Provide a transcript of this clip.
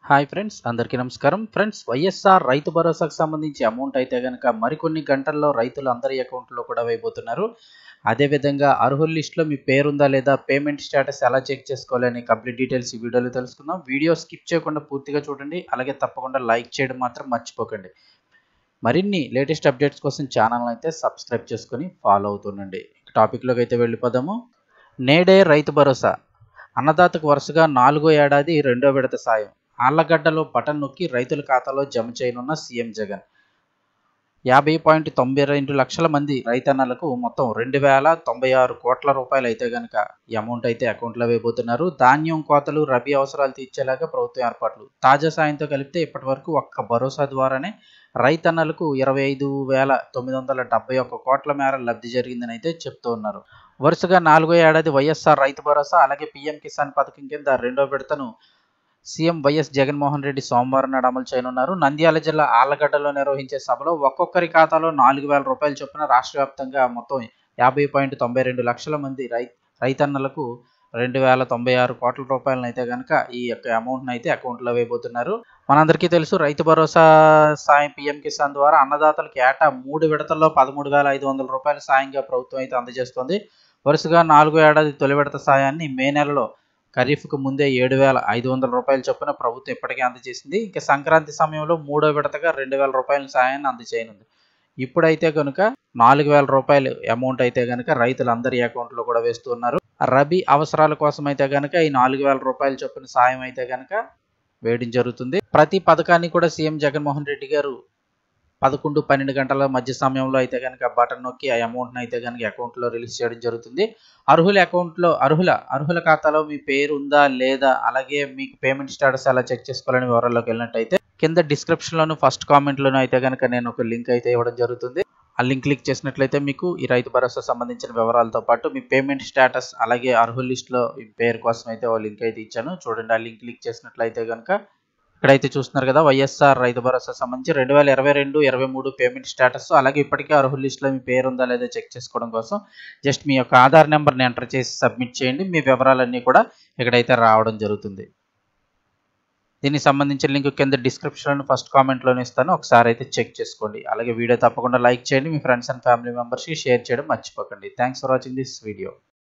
hi friends అందరికీ నమస్కారం friends YSR రైతు భరోసాకు సంబంధించి అమౌంట్ అయితే కనుక మరికొన్ని గంటల్లో రైతులు అందరి అకౌంట్లో కూడా వేయబోతున్నారు అదేవిధంగా అర్హుల లిస్ట్లో మీ పేరుందా లేదా పేమెంట్ స్టేటస్ ఎలా చెక్ చేసుకోవాలని కంప్లీట్ డీటెయిల్స్ ఈ వీడియోలో తెలుసుకుందాం వీడియో స్కిప్ చేయకుండా పూర్తిగా చూడండి అలాగే తప్పకుండా లైక్ చేయడం మాత్రం మర్చిపోకండి మరిన్ని లేటెస్ట్ అప్డేట్స్ కోసం ఛానల్ అయితే సబ్స్క్రైబ్ చేసుకొని ఫాలో అవుతుండండి టాపిక్లోకి అయితే వెళ్ళిపోదాము నేడే రైతు భరోసా అన్నదాతకు వరుసగా నాలుగో ఏడాది రెండో విడత సాయం ఆళ్లగడ్డలో బటన్ నొక్కి రైతుల ఖాతాలో జమ చేయనున్న సీఎం జగన్ యాభై పాయింట్ తొంభై రెండు లక్షల మంది రైతన్నలకు మొత్తం రెండు వేల తొంభై ఆరు కోట్ల రూపాయలు అయితే కనుక ఈ అమౌంట్ అయితే అకౌంట్లో వేయబోతున్నారు ధాన్యం కోతలు రబీ అవసరాలు తీర్చేలాగా ప్రభుత్వం ఏర్పాట్లు తాజా సాయంతో కలిపితే ఇప్పటి వరకు ఒక్క భరోసా ద్వారానే రైతన్నలకు ఇరవై ఐదు వేల తొమ్మిది వందల డెబ్బై ఒక్క కోట్ల మేర లబ్ధి జరిగిందని అయితే చెప్తూ ఉన్నారు వరుసగా నాలుగో ఏడాది వైఎస్ఆర్ రైతు భరోసా అలాగే పీఎం కిసాన్ పథకం కింద రెండో విడతను సీఎం వైఎస్ జగన్మోహన్ రెడ్డి సోమవారం నాడు అమలు చేయనున్నారు నంద్యాల జిల్లా ఆళ్లగడ్డలో నిర్వహించే సభలో ఒక్కొక్కరి ఖాతాలో నాలుగు వేల రూపాయల చొప్పున రాష్ట్ర వ్యాప్తంగా మొత్తం యాభై పాయింట్ తొంభై రెండు లక్షల మంది రై రైతన్నలకు రెండు వేల తొంభై ఆరు కోట్ల రూపాయలను అయితే కనుక ఈ యొక్క అమౌంట్ని అయితే అకౌంట్లో వేయబోతున్నారు మనందరికీ తెలుసు రైతు భరోసా సాయం పీఎం కిసాన్ ద్వారా అన్నదాతలకు ఏటా మూడు విడతల్లో పదమూడు వేల ఐదు వందల రూపాయల సాయంగా ప్రభుత్వం అయితే అందజేస్తోంది వరుసగా నాలుగో ఏడాది తొలి విడత సాయాన్ని మే నెలలో ఖరీఫ్కు ముందే ఏడు వేల ఐదు వందల రూపాయల చొప్పున ప్రభుత్వం ఇప్పటికే అందజేసింది ఇంకా సంక్రాంతి సమయంలో మూడో విడతగా రెండు వేల రూపాయల సాయాన్ని అందజేయనుంది ఇప్పుడైతే కనుక నాలుగు వేల రూపాయలు అమౌంట్ అయితే కనుక రైతులందరి అకౌంట్లో కూడా వేస్తున్నారు రబీ అవసరాల కోసం అయితే కనుక ఈ నాలుగు వేల రూపాయల చొప్పున సాయం అయితే కనుక వేయడం జరుగుతుంది ప్రతి పథకాన్ని కూడా సీఎం జగన్మోహన్ రెడ్డి గారు పదకొండు పన్నెండు గంటల మధ్య సమయంలో అయితే కనుక బటన్ నొక్కి ఆ అమౌంట్ని అయితే కనుక అకౌంట్లో రిలీజ్ చేయడం జరుగుతుంది అర్హుల అకౌంట్లో అర్హుల అర్హుల ఖాతాలో మీ పేరు ఉందా లేదా అలాగే మీకు పేమెంట్ స్టేటస్ ఎలా చెక్ చేసుకోవాలని వివరాల్లోకి వెళ్ళినట్టయితే కింద డిస్క్రిప్షన్లోను ఫస్ట్ కామెంట్లోనూ అయితే కనుక నేను ఒక లింక్ అయితే ఇవ్వడం జరుగుతుంది ఆ లింక్ క్లిక్ చేసినట్లయితే మీకు ఈ రైతు భరోసా సంబంధించిన వివరాలతో పాటు మీ పేమెంట్ స్టేటస్ అలాగే అర్హుల లిస్ట్లో పేరు కోసం అయితే ఓ లింక్ అయితే ఇచ్చాను చూడండి ఆ లింక్ క్లిక్ చేసినట్లయితే కనుక ఇక్కడైతే చూస్తున్నారు కదా వైఎస్ఆర్ రైతు భరోసా సంబంధించి రెండు వేల ఇరవై రెండు ఇరవై మూడు పేమెంట్ స్టేటస్ అలాగే ఇప్పటికే అర్హుల లిస్టులో మీ పేరు ఉందా లేదా చెక్ చేసుకోవడం కోసం జస్ట్ మీ యొక్క ఆధార్ నెంబర్ని ఎంటర్ చేసి సబ్మిట్ చేయండి మీ వివరాలన్నీ కూడా ఇక్కడైతే రావడం జరుగుతుంది దీనికి సంబంధించిన లింక్ కింద డిస్క్రిప్షన్లో ఫస్ట్ కామెంట్లోనే ఇస్తాను ఒకసారి అయితే చెక్ చేసుకోండి అలాగే వీడియో తప్పకుండా లైక్ చేయండి మీ ఫ్రెండ్స్ అండ్ ఫ్యామిలీ మెంబర్స్కి షేర్ చేయడం మర్చిపోకండి thanks for watching this video